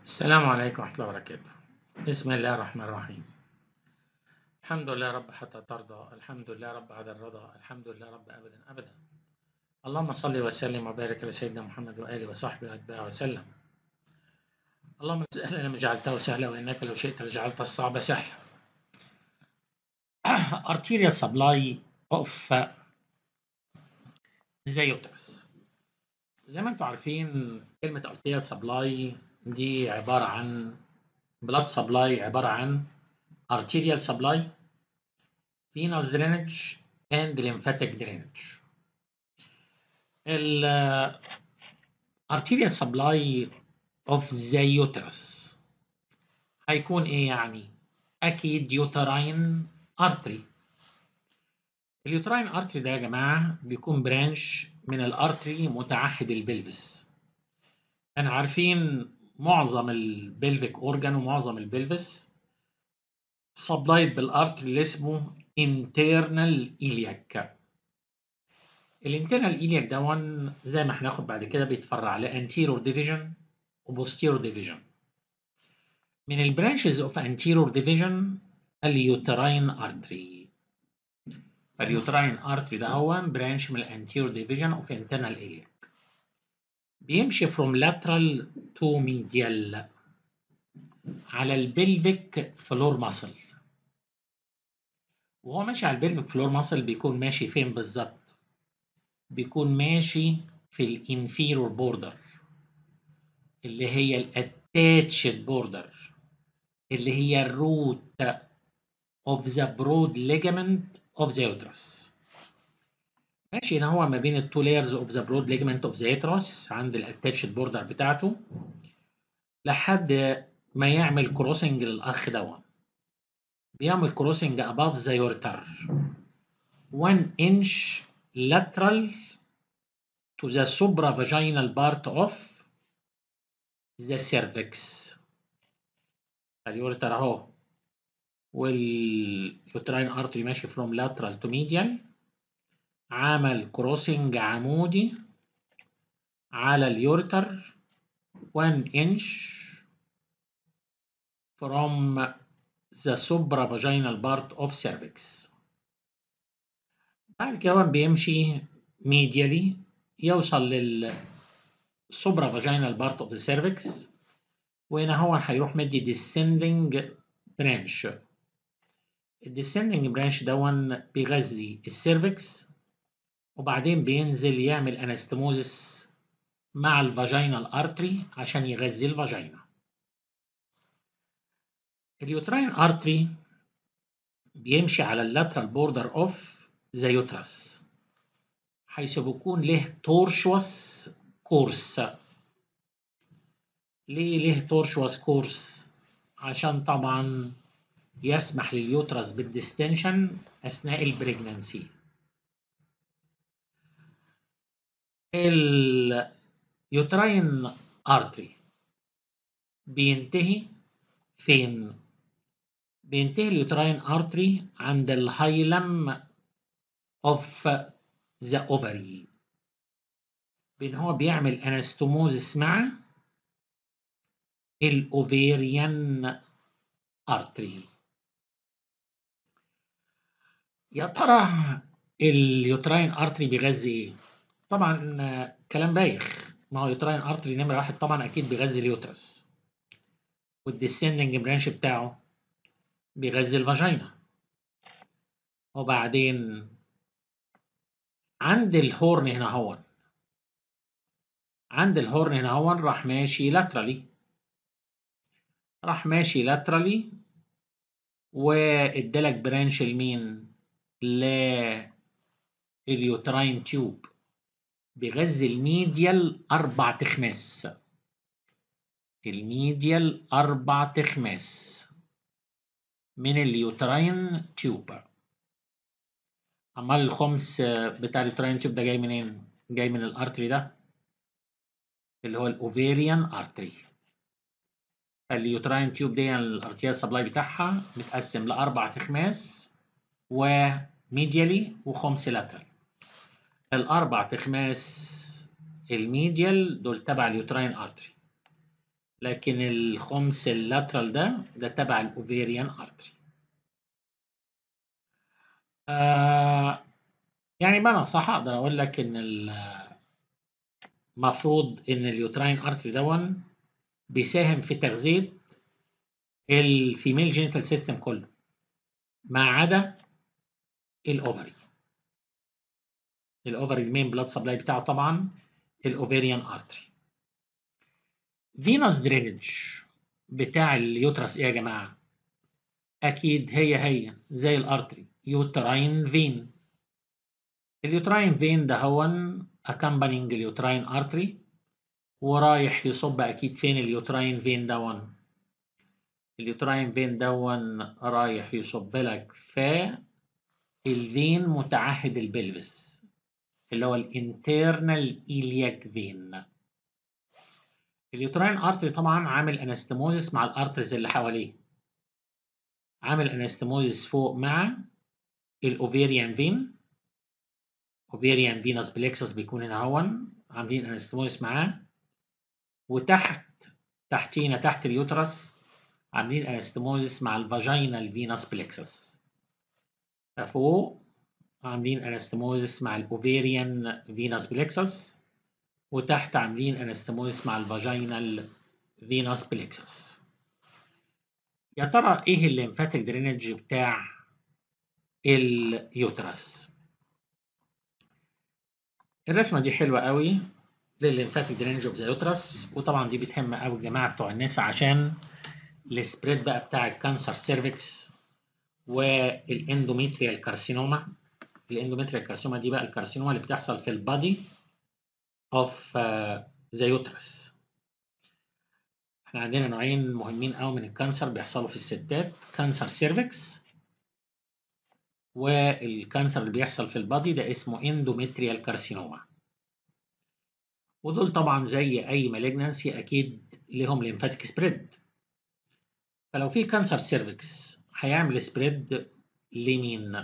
السلام عليكم ورحمة الله وبركاته بسم الله الرحمن الرحيم الحمد لله رب حتى ترضى الحمد لله رب بعد الرضا الحمد لله رب أبدا أبدا اللهم صل وسلم وبارك على سيدنا محمد وآله وصحبه وأتباعه وسلم اللهم سهلا لما جعلته سهلا وإنك لو شئت لجعلت الصعب سهلا arterial supply of the uterus زي ما انتم عارفين كلمة arterial supply دي عبارة عن blood supply عبارة عن arterial supply venous drainage and lymphatic drainage ال arterial supply of the uterus هيكون ايه يعني اكيد uterine artery اليوتراين ارتري ده يا جماعة بيكون برانش من الارتري متعهد البلفس احنا عارفين معظم البلفيك اورجان ومعظم البلفس سبلايد بالارتري اللي اسمه internal iliac الانترنال iliac ده زي ما هناخد بعد كده بيتفرع ل anterior division و posterior division من البرانشز اوف anterior division اليوتراين ارتري اليوتراين ارتري ده هو برانش من الانتيرور ديفيجن اوف internal iliac بيمشي from lateral to medial على البلفيك فلور ماسل وهو ماشي على البلفيك فلور ماسل بيكون ماشي فين بالظبط بيكون ماشي في الانفيرور بوردر اللي هي الاتاتشد بوردر اللي هي الروت of the broad ligament of the uterus ماشي هنا هو ما بين التو layers of the broad ligament of the uterus عند الاتاتشد بوردر بتاعته لحد ما يعمل كروسنج للاخ دون بيعمل كروسنج above the ureter 1 inch lateral to the supravaginal part of the cervix اليوريتر اهو واليوتراين ارتري ماشي فروم لاترال تو ميديال عمل كروسنج عمودي على اليورتر 1 انش from the supravaginal part of cervix بعد كده بيمشي ميديالي يوصل لل supravaginal part of the cervix وهنا هو هيروح مدي descending برانش الديسندنج برانش دون بيغذي السيرفكس وبعدين بينزل يعمل انستموزس مع الفاجينال ارتري عشان يغذي الفاجينا اليوتراين ارتري بيمشي على اللاترال بوردر اوف ذا يوترس حيث بيكون له تورشوس كورس ليه له تورشوس كورس عشان طبعا يسمح لليوترس بالديستنشن أثناء البريجنانسي اليوتراين ارتري بينتهي فين بينتهي اليوتراين ارتري عند الهايلم اوف ذا اوفري بين هو بيعمل انستوموزس مع الاوفيريان ارتري يا ترى اليوتراين ارتري بيغذي ايه طبعا كلام بايخ ما هو يوتراين ارتري نمره واحد طبعا اكيد بيغذي اليوترس والديسندنج برانش بتاعه بيغذي الفاجينا وبعدين عند الهورن هنا هون عند الهورن هنا هون راح ماشي لاترالي راح ماشي لاترالي وادالك برانش لمين لليوتراين تيوب بيغذي الميديال اربع تخماس الميديال اربع تخماس من اليوتراين تيوب امال الخمس بتاع اليوتراين تيوب ده جاي منين جاي من الارتري ده اللي هو الاوفيريان ارتري اليوتراين تيوب دي الارتيال سبلاي بتاعها متقسم لاربع تخماس وميديالي وخمس لاترال الاربع تخماس الميديال دول تبع اليوتراين ارتري لكن الخمس اللاترال ده ده تبع الاوفيريان ارتري آه يعني بقى صح اقدر اقول لك ان المفروض ان اليوتراين ارتري دون بيساهم في تغذيه الفيميل جينيتال سيستم كله ما عدا الاوفري الاوفري المين بلاد سبلاي بتاعه طبعا الاوفيريان ارتري فينوس درينج بتاع اليوترس ايه يا جماعه اكيد هي هي زي الارتري يوتراين فين اليوتراين فين ده هو accompanying اليوتراين ارتري ورايح يصب اكيد فين اليوتراين فين دون اليوتراين فين دون رايح يصب لك في الفين متعهد البلفس اللي هو الانترنال ايلياك فين اليوتراين ارتري طبعا عامل انستموزس مع الارتريز اللي حواليه عامل انستموزس فوق مع الاوفيريان فين اوفيريان فينوس بليكسس بيكون هنا هون عاملين انستموزس معاه وتحت تحتينا تحت اليوترس عاملين انستموزس مع الفاجينال فينوس بليكسس فوق عاملين انستموزس مع الاوفيريان فينوس بليكسس وتحت عاملين انستموزس مع الفاجينال فينوس بليكسس يا ترى ايه الليمفاتيك درينج بتاع اليوترس الرسمه دي حلوه قوي للليمفاتيك درينج اوف ذا يوترس وطبعا دي بتهم قوي الجماعه بتوع النساء عشان السبريد بقى بتاع الكانسر سيرفكس والاندوميتريال كارسينوما الاندوميتريال كارسينوما دي بقى الكارسينوما اللي بتحصل في البادي اوف ذا يوترس احنا عندنا نوعين مهمين قوي من الكانسر بيحصلوا في الستات كانسر سيرفكس والكانسر اللي بيحصل في البادي ده اسمه اندوميتريال كارسينوما ودول طبعا زي اي مالجنسي اكيد لهم ليمفاتيك سبريد فلو في كانسر سيرفكس هيعمل سبريد لمين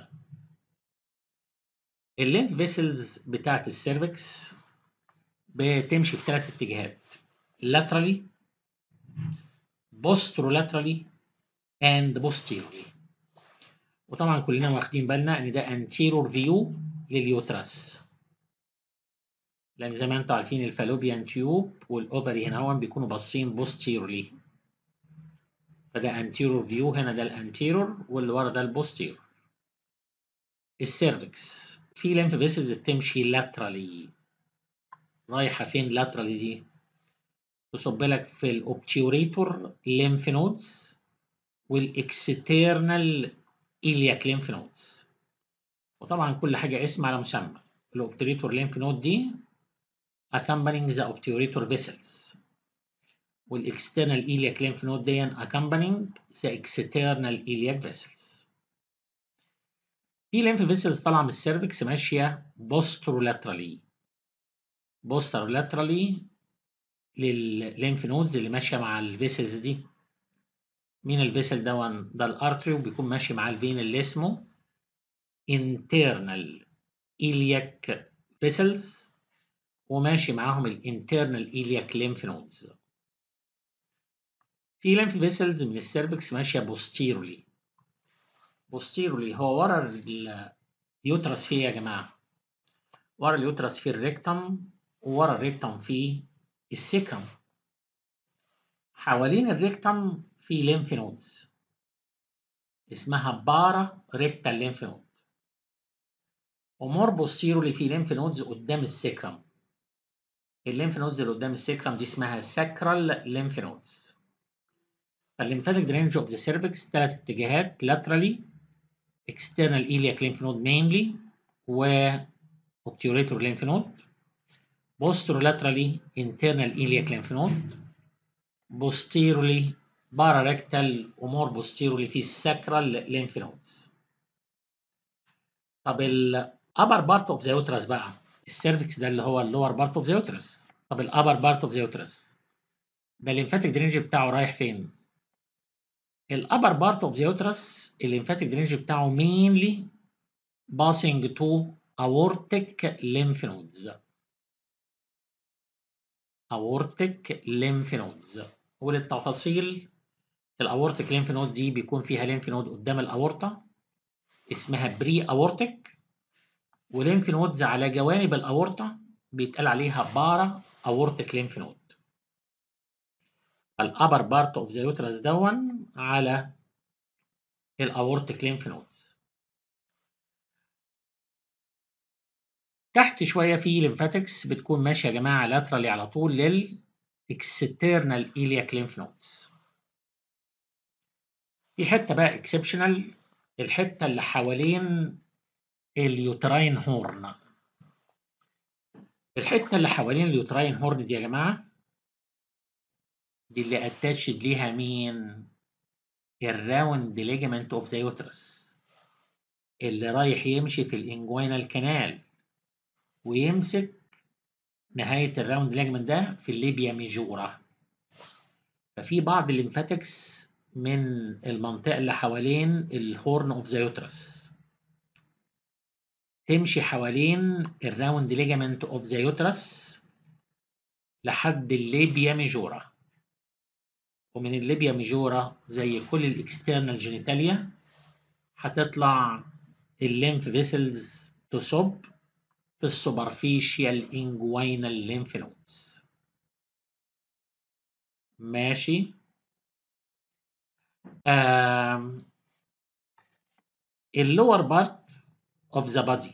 الليمف فيسلز بتاعت السيرفكس بتمشي في ثلاث اتجاهات laterally posterolaterally and posteriorly وطبعا كلنا واخدين بالنا ان ده anterior view لليوترس لان زي ما انتم عارفين الفالوبيان تيوب والاوفري هنا هون بيكونوا باصين posteriorly فده anterior view هنا ده الانتيرور واللي ورا ده البوستيرور السيرفكس في ليمف فيسلز بتمشي laterally رايحه فين laterally دي تصب لك في الاوبتيوريتور ليمف نودز والاكسترنال إلياك ليمف نودز وطبعا كل حاجة اسم على مسمى الأوبتوريتور ليمف نود دي accompanying the obturator vessels والاكسترنال إلياك ليمف نود دي accompanying the external إلياك vessels في ليمف فيسلز طالعة من السيرفكس ماشية بوسترولاترالي بوسترولاترالي للليمف نودز اللي ماشية مع الفيسلز دي مين الفيسل ده ده الارتري وبيكون ماشي مع الفين اللي اسمه internal iliac vessels وماشي معاهم الانترنال iliac lymph nodes في lymph vessels من السيرفكس ماشيه posteriorly posteriorly هو ورا اليوترس فيه يا جماعه ورا اليوترس فيه الريكتم وورا الريكتم فيه السكرم حوالين الريكتم في ليمف نودز اسمها بارا ريكتال ليمف نود ومور بوستيرولي في ليمف نودز قدام السكرم الليمف نودز اللي قدام السكرم دي اسمها ساكرال ليمف نودز فالليمفاتيك درينج اوف ذا سيرفكس ثلاث اتجاهات laterally external iliac lymph node mainly و obturator lymph node posterolaterally internal iliac lymph node posteriorly pararectal ومور posteriorly في الساكرال lymph nodes طب ال upper part of the uterus بقى السيرفكس ده اللي هو اللور بارت اوف ذا uterus طب الابر بارت اوف ذا uterus ده الليمفاتيك درينج بتاعه رايح فين؟ الابر بارت اوف ذا uterus الليمفاتيك درينج بتاعه mainly passing to aortic lymph nodes aortic lymph nodes وللتفاصيل الاورتيك لينف نود دي بيكون فيها لينف نود قدام الاورطه اسمها بري اورتيك ولينف نودز على جوانب الاورطه بيتقال عليها بارا اورتيك لينف نود الابر بارت اوف ذا يوترس دون على الاورتيك لينف نودز تحت شويه في ليمفاتكس بتكون ماشيه يا جماعه لاترالي على طول للاكسترنال ايلياك لينف نودز في حته بقى اكسبشنال الحته اللي حوالين اليوتراين هورن الحته اللي حوالين اليوتراين هورن دي يا جماعه دي اللي اتاتشد ليها مين الراوند ليجمنت اوف ذا يوترس اللي رايح يمشي في الانجوينال كانال ويمسك نهاية الراوند ليجمنت ده في الليبيا ميجورا ففي بعض الليمفاتكس من المنطقة اللي حوالين الهورن اوف ذا يوترس تمشي حوالين الراوند ليجمنت اوف ذا يوترس لحد الليبيا ميجورا ومن الليبيا ميجورا زي كل الاكسترنال جينيتاليا هتطلع الليمف فيسلز تصب في السوبرفيشيال انجوينال ليمف نودز ماشي اللور بارت اوف ذا بادي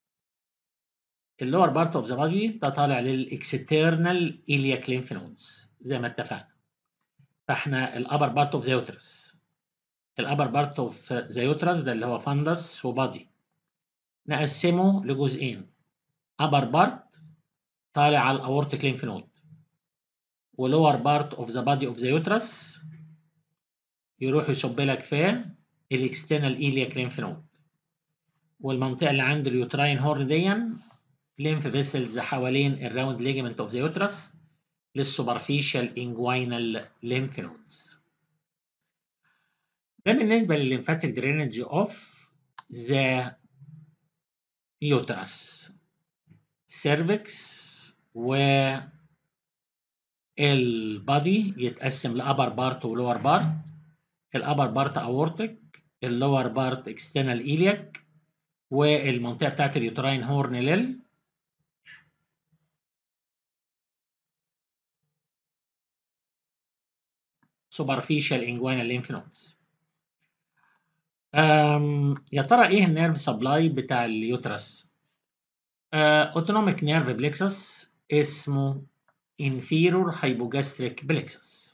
اللور بارت اوف ذا بادي ده طالع للاكسترنال ايلياك ليمف نودز زي ما اتفقنا فاحنا الابر بارت اوف ذا يوترس الابر بارت اوف ذا يوترس ده اللي هو فندس وبادي نقسمه لجزئين upper part طالع على الاورتيك ليمف نود ولور بارت اوف ذا بادي اوف ذا يوترس يروح يصب لك في الاكسترنال ايلياك ليمف نود والمنطقه اللي عند اليوتراين هورن دي ليمف فيسلز حوالين الراوند ليجمنت اوف ذا يوترس للسوبرفيشال انجوينال ليمف نودز ده بالنسبه للليمفاتيك درينج اوف ذا يوترس سيرفكس و البادي يتقسم لابر بارت ولور بارت الابر بارت اورتيك اللور بارت اكسترنال ايلياك والمنطقه بتاعت اليوتراين هورن لل superficial inguinal lymph nodes. يا ترى ايه النيرف سبلاي بتاع اليوترس؟ اوتونوميك نيرف بليكسس اسمه inferior hypogastric plexus.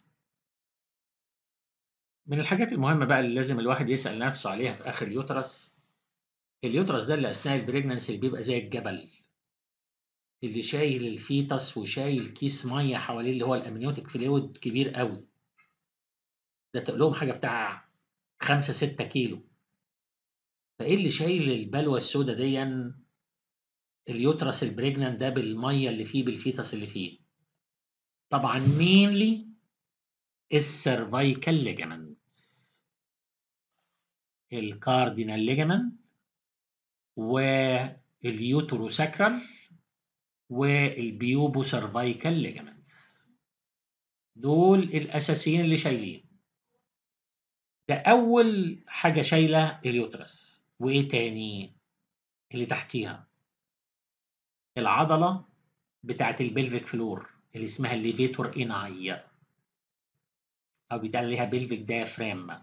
من الحاجات المهمة بقى اللي لازم الواحد يسأل نفسه عليها في آخر اليوترس اليوترس ده اللي أثناء البريجننسي اللي بيبقى زي الجبل اللي شايل الفيتس وشايل كيس مية حواليه اللي هو الأمنيوتيك فلويد كبير قوي ده تقلهم حاجة بتاع خمسة ستة كيلو فإيه اللي شايل البلوى السوداء دي اليوترس البريجننت ده بالمية اللي فيه بالفيتس اللي فيه طبعا مينلي السيرفايكال ليجامنتس الكاردينال ليجامنت واليوتروساكرال والبيوبو سيرفايكال ليجامنتس دول الاساسيين اللي شايلين ده اول حاجه شايله اليوترس وايه تاني اللي تحتيها العضله بتاعت البلفيك فلور اللي اسمها الليفيتور اناي او بيتقال عليها بلفيك دايفرام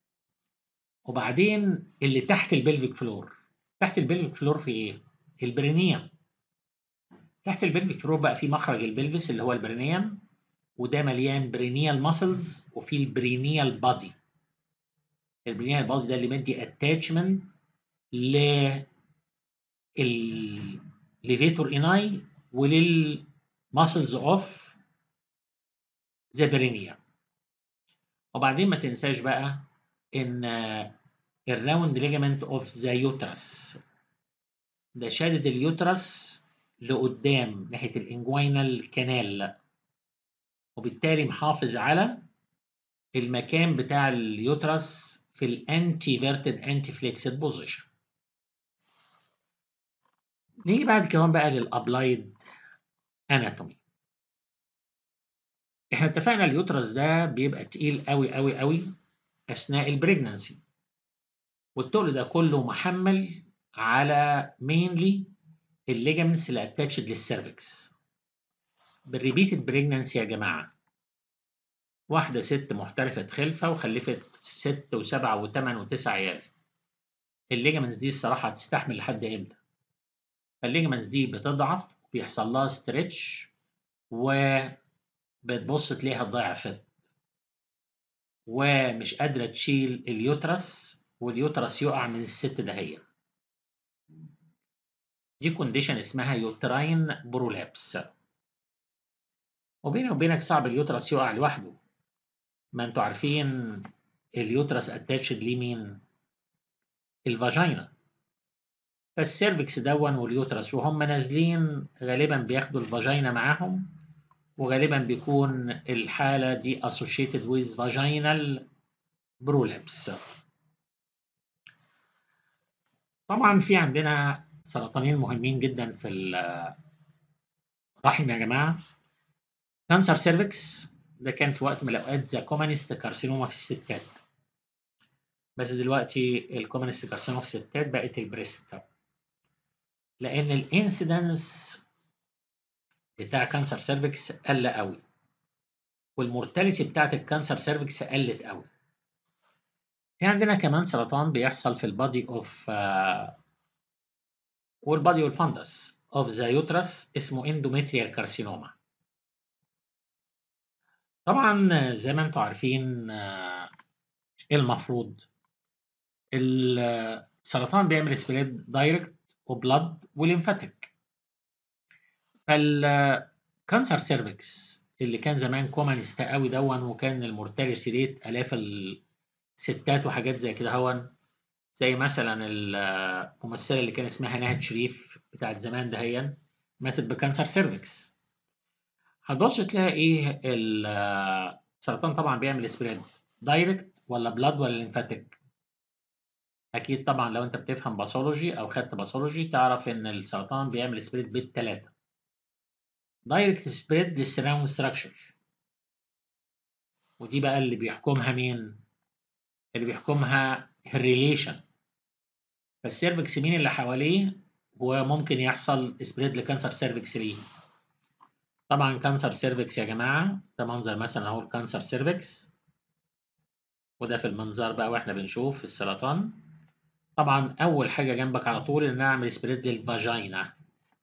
وبعدين اللي تحت البلفيك فلور تحت البلفيك فلور في ايه البرينيوم تحت البلفيك فلور بقى في مخرج البلفس اللي هو البرينيوم وده مليان برينيال ماسلز وفي البرينيال بادي البرينيال بادي ده اللي مدي اتاتشمنت ل الليفيتور اناي وللماسلز اوف ذا برينيوم وبعدين ما تنساش بقى ان الراوند ليجامنت اوف ذا يوترس ده شادد اليوترس لقدام ناحيه الانجوينال كانال وبالتالي محافظ على المكان بتاع اليوترس في الانتي فيرتد انتي فليكسد بوزيشن نيجي بعد كمان بقى للابلايد اناتومي احنا اتفقنا اليوترس ده بيبقى تقيل قوي قوي قوي اثناء البريجنانسي والتقل ده كله محمل على مينلي الليجامنتس اللي اتاتشد للسيرفكس بالريبيتد بريجنانسي يا جماعه واحده ست محترفه خلفه وخلفت ست وسبعه وثمان وتسع عيال الليجامنتس دي الصراحه هتستحمل لحد امتى فالليجامنتس دي بتضعف بيحصل لها ستريتش وبتبص تلاقيها ضعفت ومش قادره تشيل اليوترس واليوترس يقع من الست دهية دي كونديشن اسمها يوتراين برولابس وبيني وبينك صعب اليوترس يقع لوحده ما انتوا عارفين اليوترس اتاتشد ليه مين الفاجينا فالسيرفكس دون واليوترس وهم نازلين غالبا بياخدوا الفاجينا معاهم وغالبا بيكون الحالة دي associated with vaginal prolapse طبعا في عندنا سرطانين مهمين جدا في الرحم يا جماعة كانسر سيرفكس ده كان في وقت من الأوقات ذا كومانست كارسينوما في الستات بس دلوقتي الكومانست كارسينوما في الستات بقت البريست لأن الانسيدنس بتاع كانسر سيرفكس قل قوي والمورتاليتي بتاعت الكانسر سيرفكس قلت قوي في عندنا كمان سرطان بيحصل في البادي اوف والبادي والفندس اوف ذا يوترس اسمه اندوميتريال كارسينوما طبعا زي ما انتم عارفين ايه المفروض السرطان بيعمل سبريد دايركت وبلاد وليمفاتيك فالكانسر سيرفكس اللي كان زمان كومانست قوي دون وكان المورتاليتي ريت الاف ستات وحاجات زي كده هون زي مثلا الممثله اللي كان اسمها نهد شريف بتاعت زمان دهيا ماتت بكانسر سيرفكس هتبص تلاقي ايه السرطان طبعا بيعمل سبريد دايركت ولا بلاد ولا ليمفاتيك اكيد طبعا لو انت بتفهم باثولوجي او خدت باثولوجي تعرف ان السرطان بيعمل سبريد بالثلاثه دايركت سبريد للسراوند ستراكشر ودي بقى اللي بيحكمها مين اللي بيحكمها الريليشن فالسيرفكس مين اللي حواليه هو ممكن يحصل سبريد لكانسر سيرفكس ليه طبعا كانسر سيرفكس يا جماعه ده منظر مثلا اهو الكانسر سيرفكس وده في المنظر بقى واحنا بنشوف السرطان طبعا اول حاجه جنبك على طول ان انا اعمل سبريد للفاجينا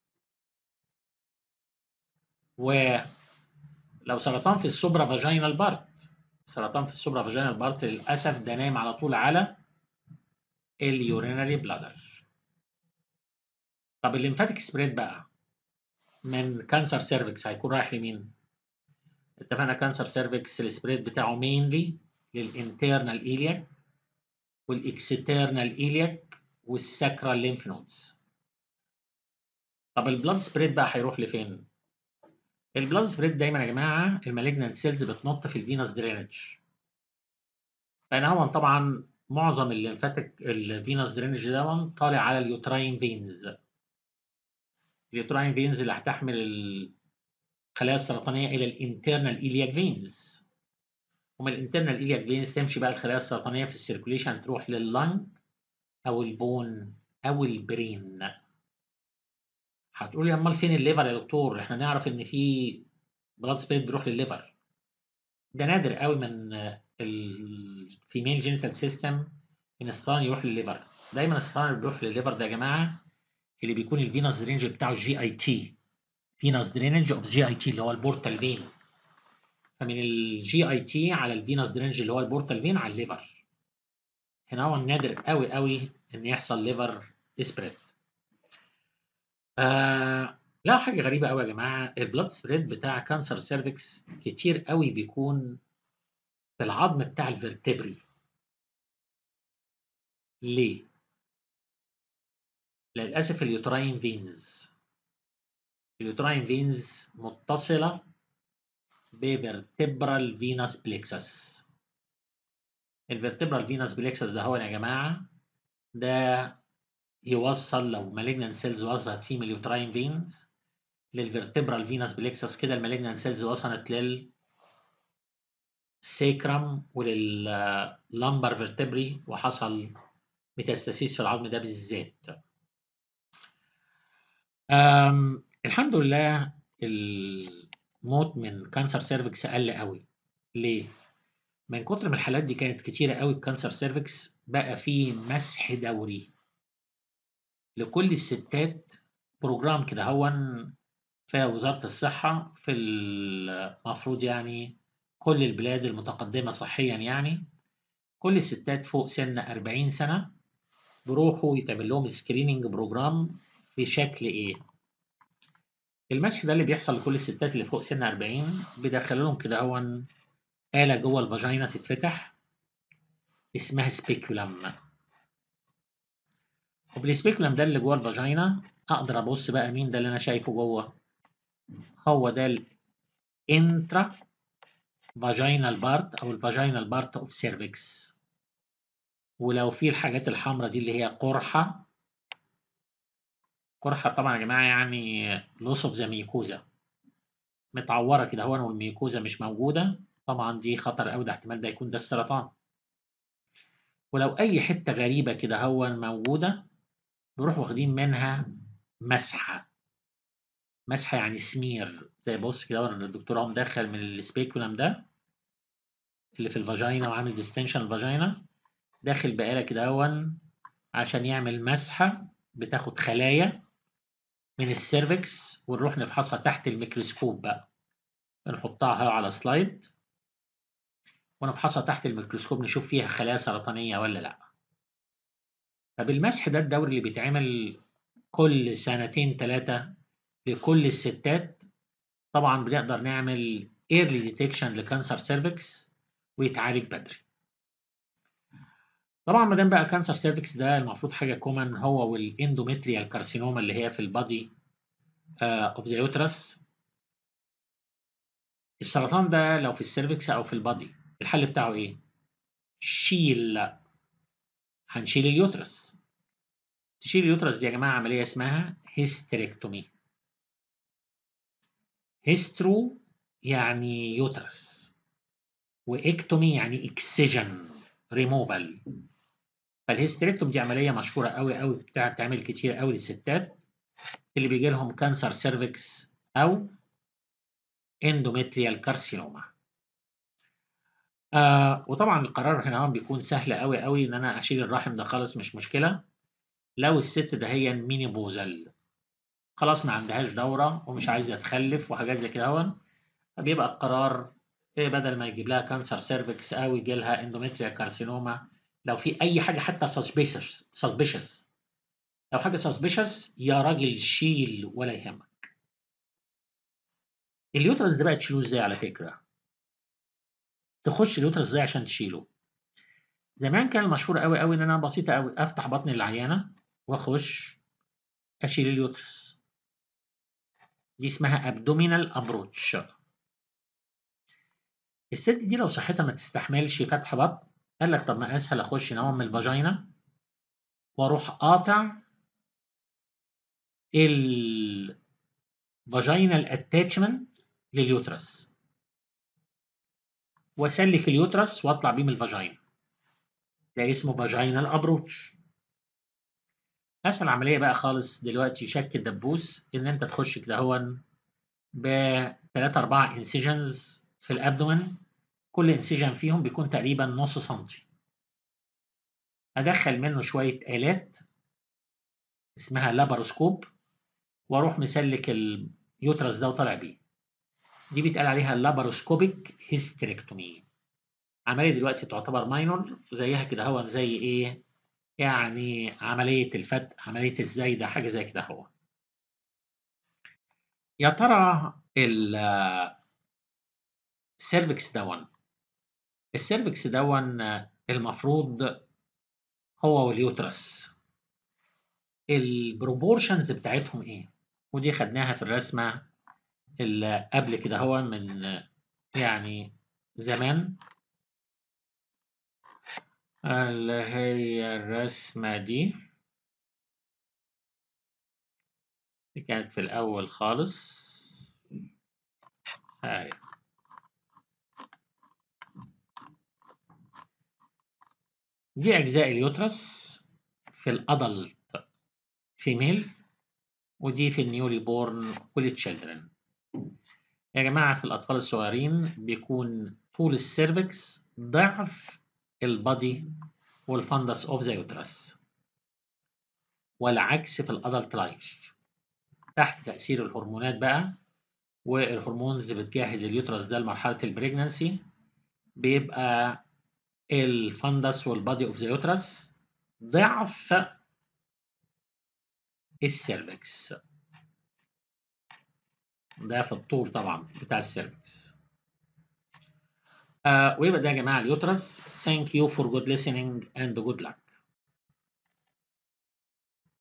ولو سرطان في السوبرا فاجينال بارت سرطان في السوبرا فاجينال بارت للاسف ده نايم على طول على اليورينري بلادر طب الليمفاتيك سبريد بقى من كانسر سيرفكس هيكون رايح لمين اتفقنا كانسر سيرفكس السبريد بتاعه مينلي للانترنال ايلياك والاكسترنال ايلياك والساكرال ليمف نودز طب البلاد سبريد بقى هيروح لفين البلاد سبريد دايما يا جماعه المالجنانت سيلز بتنط في الفينس درينج لان هو طبعا معظم الليمفاتيك الفينس درينج ده طالع على اليوتراين فينز اليوتراين فينز اللي هتحمل الخلايا السرطانيه الى الانترنال ايلياك فينز ومن الانترنال ايلياك فينز تمشي بقى الخلايا السرطانيه في السيركوليشن تروح لللنج او البون او البرين هتقول لي امال فين الليفر يا دكتور احنا نعرف ان في بلاد سبريد بيروح للليفر ده نادر قوي من الفيميل جينيتال سيستم ان السرطان يروح للليفر دايما السرطان اللي بيروح للليفر ده يا جماعه اللي بيكون الفينوس درينج بتاعه جي اي تي فينوس درينج اوف جي اي تي اللي هو البورتال فين فمن الجي اي تي على الفينوس درينج اللي هو البورتال فين على الليفر هنا هو نادر قوي قوي ان يحصل ليفر سبريد آه لا حاجه غريبه قوي يا جماعه البلاد سبريد بتاع كانسر سيرفكس كتير قوي بيكون في العظم بتاع الفرتبري ليه للاسف اليوتراين فينز اليوتراين فينز متصله بفرتبرال فينس بليكسس الفرتبرال فينس بليكسس ده هو يا جماعه ده يوصل لو مالجنان سيلز وصلت فيه من اليوتراين فينز للفرتبرال فينس بليكسس كده المالجنان سيلز وصلت لل للسيكرم ولللمبر فيرتبري وحصل ميتاستاسيس في العظم ده بالذات أم الحمد لله الموت من كانسر سيرفكس قل قوي ليه من كتر ما الحالات دي كانت كتيره قوي الكانسر سيرفكس بقى فيه مسح دوري لكل الستات بروجرام كده هون في وزارة الصحة في المفروض يعني كل البلاد المتقدمة صحيا يعني كل الستات فوق سن 40 سنة بيروحوا يتعمل لهم سكريننج بروجرام بشكل ايه؟ المسح ده اللي بيحصل لكل الستات اللي فوق سن 40 بيدخلوا لهم كده هون آلة جوه الفاجينا تتفتح اسمها سبيكولم وبالسبيكولم ده اللي جوه الفاجينا اقدر ابص بقى مين ده اللي انا شايفه جوه هو ده الانترا فاجينال بارت او الفاجينال بارت اوف سيرفكس ولو في الحاجات الحمراء دي اللي هي قرحه قرحه طبعا يا جماعه يعني لوس اوف ذا ميكوزا متعوره كده هون والميكوزا مش موجوده طبعا دي خطر قوي ده احتمال ده يكون ده السرطان ولو اي حته غريبه كده هون موجوده نروح واخدين منها مسحه مسحه يعني سمير زي بص كده ورا الدكتور اهو مدخل من السبيكولم ده اللي في الفاجينا وعامل ديستنشن الفاجينا داخل بآلة كده هون عشان يعمل مسحه بتاخد خلايا من السيرفكس ونروح نفحصها تحت الميكروسكوب بقى نحطها على سلايد ونفحصها تحت الميكروسكوب نشوف فيها خلايا سرطانية ولا لا فبالمسح ده الدوري اللي بيتعمل كل سنتين ثلاثة لكل الستات طبعا بنقدر نعمل early detection لكانسر سيرفكس ويتعالج بدري طبعا ما دام بقى كانسر سيرفكس ده المفروض حاجه كومن هو والاندوميتريال كارسينوما اللي هي في البادي اوف ذا يوترس السرطان ده لو في السيرفكس او في البادي الحل بتاعه ايه شيل هنشيل اليوترس تشيل اليوترس دي يا جماعه عمليه اسمها هيستريكتومي هيسترو يعني يوترس واكتومي يعني اكسجن ريموفال فالهيستريكتوم دي عمليه مشهوره قوي قوي بتعمل كتير قوي للستات اللي بيجي لهم كانسر سيرفكس او اندوميتريال كارسينوما آه وطبعا القرار هنا بيكون سهل قوي قوي ان انا اشيل الرحم ده خالص مش مشكله لو الست ده هي ميني بوزل خلاص ما عندهاش دوره ومش عايزه تخلف وحاجات زي كده هون فبيبقى القرار إيه بدل ما يجيب لها كانسر سيرفكس او يجي لها اندوميتريال كارسينوما لو في اي حاجه حتى سسبيشس سسبيشس لو حاجه سسبيشس يا راجل شيل ولا يهمك اليوترس ده بقى تشيلوه ازاي على فكره تخش اليوترس ازاي عشان تشيله زمان كان المشهور قوي قوي ان انا بسيطه قوي افتح بطن العيانه واخش اشيل اليوترس دي اسمها ابدومينال ابروتش الست دي لو صحتها ما تستحملش فتح بطن قال لك طب ما اسهل اخش نوم من الفاجينا واروح قاطع الفاجينال اتاتشمنت لليوترس واسلك اليوترس واطلع بيه من الفاجينا ده اسمه فاجينال ابروتش اسهل عمليه بقى خالص دلوقتي شك الدبوس ان انت تخش كده هون ب 3 4 انسيجنز في الابدومن كل انسيجن فيهم بيكون تقريبا نص سنتي ادخل منه شويه الات اسمها لاباروسكوب واروح مسلك اليوترس ده وطالع بيه دي بيتقال عليها لاباروسكوبيك هيستريكتومي عمليه دلوقتي تعتبر ماينور زيها كده هو زي ايه يعني عمليه الفتح عمليه الزايده حاجه زي كده هو يا ترى السيرفكس دون السيرفكس دون المفروض هو واليوترس البروبورشنز بتاعتهم ايه ودي خدناها في الرسمه اللي قبل كده هو من يعني زمان اللي هي الرسمة دي دي كانت في الأول خالص هاي دي أجزاء اليوترس في الأدلت فيميل ودي في النيولي بورن والتشيلدرن يا جماعة في الأطفال الصغيرين بيكون طول السيرفكس ضعف البادي والفندس اوف ذا يوترس والعكس في الادلت لايف تحت تأثير الهرمونات بقى والهرمونز بتجهز اليوترس ده لمرحلة البريجنانسي بيبقى الفندس والبادي اوف ذا يوترس ضعف السيرفكس ده في الطول طبعا بتاع السيرفكس آه ويبقى ده يا جماعه اليوترس ثانك يو فور جود listening and good luck